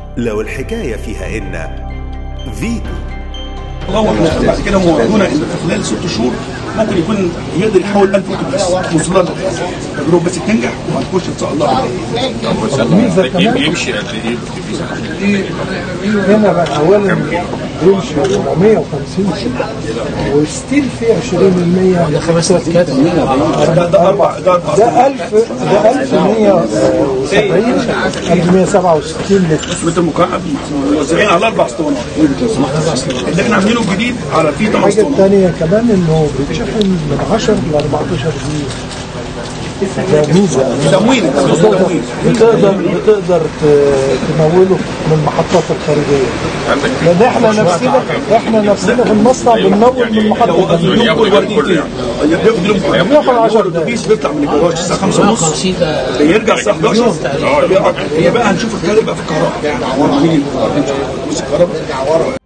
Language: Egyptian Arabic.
لو الحكاية فيها إن فيتو الله احنا بعد كده موعدونا ان في خلال ست شهور ممكن يكون يقدر يحول 1000 اتوبيس وصلنا تجربه بس تنجح وهتخش ان شاء الله الميزه كمان يمشي قد ايه هنا بقى اولا يمشي 450 وستيل في 20% ده خمس ده ده اربع ده اربع ده 1000 ده 1170 1167 لتر متر مكعب موزعين على اربع اسطوانات اللي احنا عاملينه الجديد على فيه ثمان الحاجه اسطوانات الثانيه كمان انه بيتشحن من 10 ل 14 دقيقه ده ميزه تموين تموين بتقدر بتقدر ت- تموله من المحطات الخارجيه لان احنا نفسنا احنا نفسنا في المصنع بنمول من المحطه الخارجيه اليوم كل ورديتين بياخد اليوم كله بياخد 10 دقايق الاتوبيس بيطلع من الجراج الساعه 5 ونص يرجع الساعه 11 هي بقى هنشوف الكلام بقى في الكهرباء يعني عوار مين الكهرباء الكهرباء